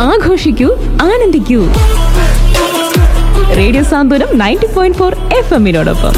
ആഘോഷിക്കൂ ആനന്ദിക്കൂ radio Santhwanam ninety point four F എമ്മിനോടൊപ്പം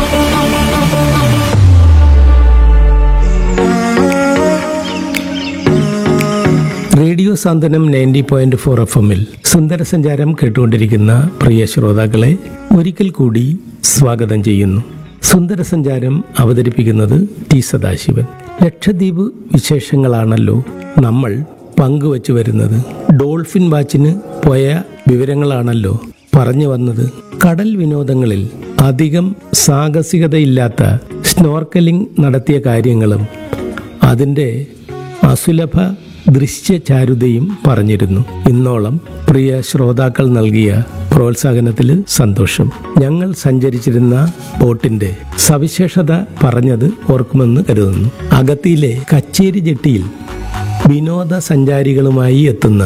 radio Santhwanam ninety point four F എമ്മിൽ സുന്ദര സഞ്ചാരം കേട്ടുകൊണ്ടിരിക്കുന്ന പ്രിയ ശ്രോതാക്കളെ ഒരിക്കൽ കൂടി സ്വാഗതം ചെയ്യുന്നു സുന്ദര സഞ്ചാരം അവതരിപ്പിക്കുന്നത് ടി സദാശിവൻ ലക്ഷദ്വീപ് വിശേഷങ്ങളാണല്ലോ നമ്മൾ പങ്കുവച്ചു വരുന്നത് ഡോൾഫിൻ വാച്ചിന് പോയ വിവരങ്ങളാണല്ലോ പറഞ്ഞു വന്നത് കടൽ വിനോദങ്ങളിൽ അധികം സാഹസികതയില്ലാത്ത സ്നോർക്കലിംഗ് നടത്തിയ കാര്യങ്ങളും അതിൻ്റെ അസുലഭ ദൃശ്യചാരുതയും പറഞ്ഞിരുന്നു ഇന്നോളം പ്രിയ ശ്രോതാക്കൾ നൽകിയ പ്രോത്സാഹനത്തിൽ സന്തോഷം ഞങ്ങൾ സഞ്ചരിച്ചിരുന്ന ബോട്ടിന്റെ സവിശേഷത പറഞ്ഞത് ഓർക്കുമെന്ന് കരുതുന്നു അഗത്തിയിലെ കച്ചേരി ജെട്ടിയിൽ വിനോദസഞ്ചാരികളുമായി എത്തുന്ന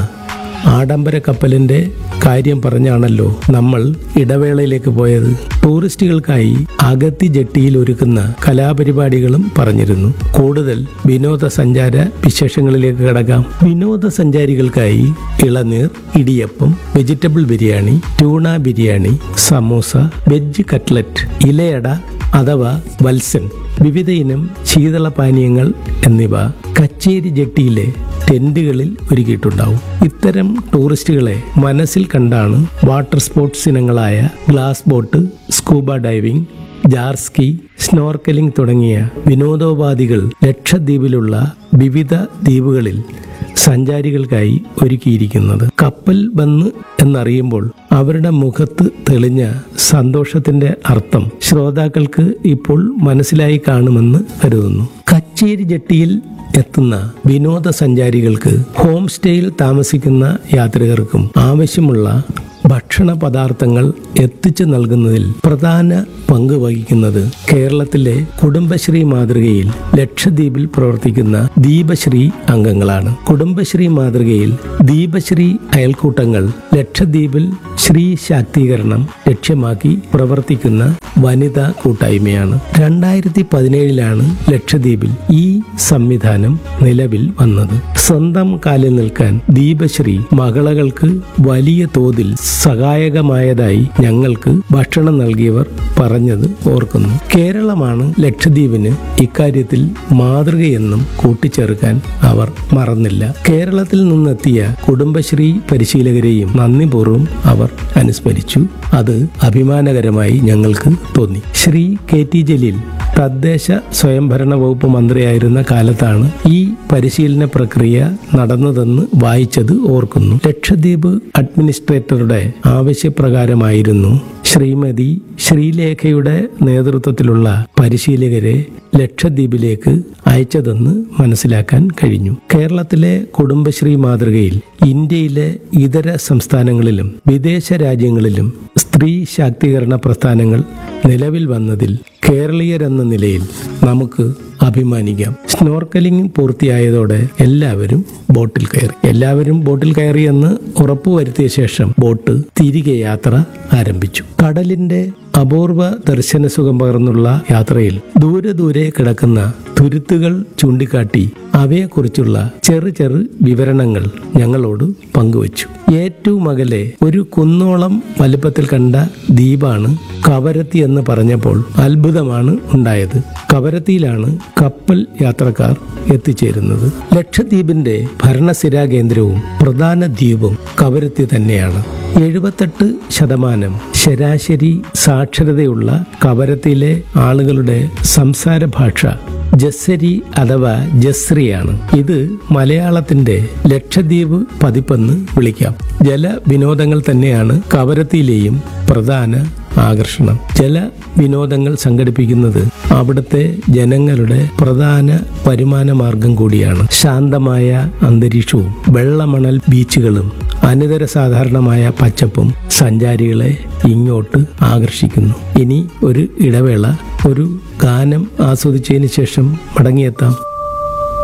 ആഡംബര കപ്പലിന്റെ കാര്യം പറഞ്ഞാണല്ലോ നമ്മൾ ഇടവേളയിലേക്ക് പോയത് ടൂറിസ്റ്റുകൾക്കായി അഗത്തി ജെട്ടിയിൽ ഒരുക്കുന്ന കലാപരിപാടികളും പറഞ്ഞിരുന്നു കൂടുതൽ വിനോദസഞ്ചാര വിശേഷങ്ങളിലേക്ക് കടക്കാം വിനോദസഞ്ചാരികൾക്കായി ഇളനീർ idiyappam vegetable biryani tuna biryani samosa veg cutlet ilayada അഥവാ വത്സൻ വിവിധ ഇനം ശീതള പാനീയങ്ങൾ എന്നിവ കച്ചേരി ജെട്ടിയിലെ ടെന്റുകളിൽ ഒരുക്കിയിട്ടുണ്ടാവും ഇത്തരം ടൂറിസ്റ്റുകളെ മനസ്സിൽ കണ്ടാണ് വാട്ടർ സ്പോർട്സ് ഇനങ്ങളായ ഗ്ലാസ് ബോട്ട് സ്കൂബ ഡൈവിംഗ് ജാർസ്കി സ്നോർക്കലിംഗ് തുടങ്ങിയ വിനോദോപാധികൾ ലക്ഷദ്വീപിലുള്ള വിവിധ ദ്വീപുകളിൽ സഞ്ചാരികൾക്കായി ഒരുക്കിയിരിക്കുന്നത് കപ്പൽ വന്ന് എന്നറിയുമ്പോൾ അവരുടെ മുഖത്ത് തെളിഞ്ഞ സന്തോഷത്തിന്റെ അർത്ഥം ശ്രോതാക്കൾക്ക് ഇപ്പോൾ മനസ്സിലായി കാണുമെന്ന് കരുതുന്നു കച്ചേരി ജെട്ടിയിൽ എത്തുന്ന വിനോദസഞ്ചാരികൾക്ക് ഹോം സ്റ്റേയിൽ താമസിക്കുന്ന യാത്രികർക്കും ആവശ്യമുള്ള ഭക്ഷണ പദാർത്ഥങ്ങൾ എത്തിച്ചു നൽകുന്നതിൽ പ്രധാന പങ്ക് വഹിക്കുന്നത് കേരളത്തിലെ കുടുംബശ്രീ മാതൃകയിൽ ലക്ഷദ്വീപിൽ പ്രവർത്തിക്കുന്ന ദീപശ്രീ അംഗങ്ങളാണ് കുടുംബശ്രീ മാതൃകയിൽ ദീപശ്രീ അയൽക്കൂട്ടങ്ങൾ ലക്ഷദ്വീപിൽ ശ്രീ ശാക്തീകരണം ലക്ഷ്യമാക്കി പ്രവർത്തിക്കുന്ന വനിതാ കൂട്ടായ്മയാണ് രണ്ടായിരത്തി പതിനേഴിലാണ് ലക്ഷദ്വീപിൽ ഈ സംവിധാനം നിലവിൽ വന്നത് സ്വന്തം കാലിൽ നിൽക്കാൻ ദീപശ്രീ മകളകൾക്ക് വലിയ തോതിൽ സഹായകമായതായി ഞങ്ങൾക്ക് ഭക്ഷണം നൽകിയവർ പറഞ്ഞത് ഓർക്കുന്നു കേരളമാണ് ലക്ഷദ്വീപിന് ഇക്കാര്യത്തിൽ മാതൃകയെന്നും കൂട്ടിച്ചേർക്കാൻ അവർ മറന്നില്ല കേരളത്തിൽ നിന്നെത്തിയ കുടുംബശ്രീ പരിശീലകരെയും നന്ദിപൂർവ്വം അവർ അനുസ്മരിച്ചു അത് അഭിമാനകരമായി ഞങ്ങൾക്ക് തോന്നി ശ്രീ കെ ടി ജലീൽ തദ്ദേശ സ്വയംഭരണ വകുപ്പ് മന്ത്രിയായിരുന്ന കാലത്താണ് ഈ പരിശീലന പ്രക്രിയ നടന്നതെന്ന് വായിച്ചത് ഓർക്കുന്നു ലക്ഷദ്വീപ് അഡ്മിനിസ്ട്രേറ്ററുടെ ആവശ്യപ്രകാരമായിരുന്നു ശ്രീമതി ശ്രീലേഖയുടെ നേതൃത്വത്തിലുള്ള പരിശീലകരെ ലക്ഷദ്വീപിലേക്ക് അയച്ചതെന്ന് മനസ്സിലാക്കാൻ കഴിഞ്ഞു കേരളത്തിലെ കുടുംബശ്രീ മാതൃകയിൽ ഇന്ത്യയിലെ ഇതര സംസ്ഥാനങ്ങളിലും വിദേശ രാജ്യങ്ങളിലും സ്ത്രീ ശാക്തീകരണ പ്രസ്ഥാനങ്ങൾ നിലവിൽ വന്നതിൽ കേരളീയരെന്ന നിലയിൽ നമുക്ക് അഭിമാനിക്കാം സ്നോർക്കലിംഗ് പൂർത്തിയായതോടെ എല്ലാവരും ബോട്ടിൽ കയറി എല്ലാവരും ബോട്ടിൽ കയറിയെന്ന് ഉറപ്പുവരുത്തിയ ശേഷം ബോട്ട് തിരികെ യാത്ര ആരംഭിച്ചു കടലിന്റെ അപൂർവ ദർശന സുഖം പകർന്നുള്ള യാത്രയിൽ ദൂരെ ദൂരെ കിടക്കുന്ന തുരുത്തുകൾ ചൂണ്ടിക്കാട്ടി അവയെക്കുറിച്ചുള്ള ചെറു ചെറു വിവരണങ്ങൾ ഞങ്ങളോട് പങ്കുവച്ചു ഏറ്റവും അകലെ ഒരു കുന്നോളം വലുപ്പത്തിൽ കണ്ട ദ്വീപാണ് കവരത്തി എന്ന് പറഞ്ഞപ്പോൾ അത്ഭുതമാണ് ഉണ്ടായത് കവരത്തിയിലാണ് കപ്പൽ യാത്രക്കാർ എത്തിച്ചേരുന്നത് ലക്ഷദ്വീപിന്റെ ഭരണസിരാ കേന്ദ്രവും പ്രധാന ദ്വീപും കവരത്തി തന്നെയാണ് എഴുപത്തെട്ട് ശതമാനം ശരാശരി സാക്ഷരതയുള്ള കവരത്തിയിലെ ആളുകളുടെ സംസാര ഭാഷ ജസ്സരി അഥവാ ജസ്രിയാണ് ഇത് മലയാളത്തിന്റെ ലക്ഷദ്വീപ് പതിപ്പെന്ന് വിളിക്കാം ജല വിനോദങ്ങൾ തന്നെയാണ് കവരത്തിയിലെയും പ്രധാന ആകർഷണം ജല വിനോദങ്ങൾ സംഘടിപ്പിക്കുന്നത് അവിടുത്തെ ജനങ്ങളുടെ പ്രധാന വരുമാന മാർഗം കൂടിയാണ് ശാന്തമായ അന്തരീക്ഷവും വെള്ളമണൽ ബീച്ചുകളും അനിതര സാധാരണമായ പച്ചപ്പും സഞ്ചാരികളെ ഇങ്ങോട്ട് ആകർഷിക്കുന്നു ഇനി ഒരു ഇടവേള ഒരു ഗാനം ആസ്വദിച്ചതിന് ശേഷം മടങ്ങിയെത്താം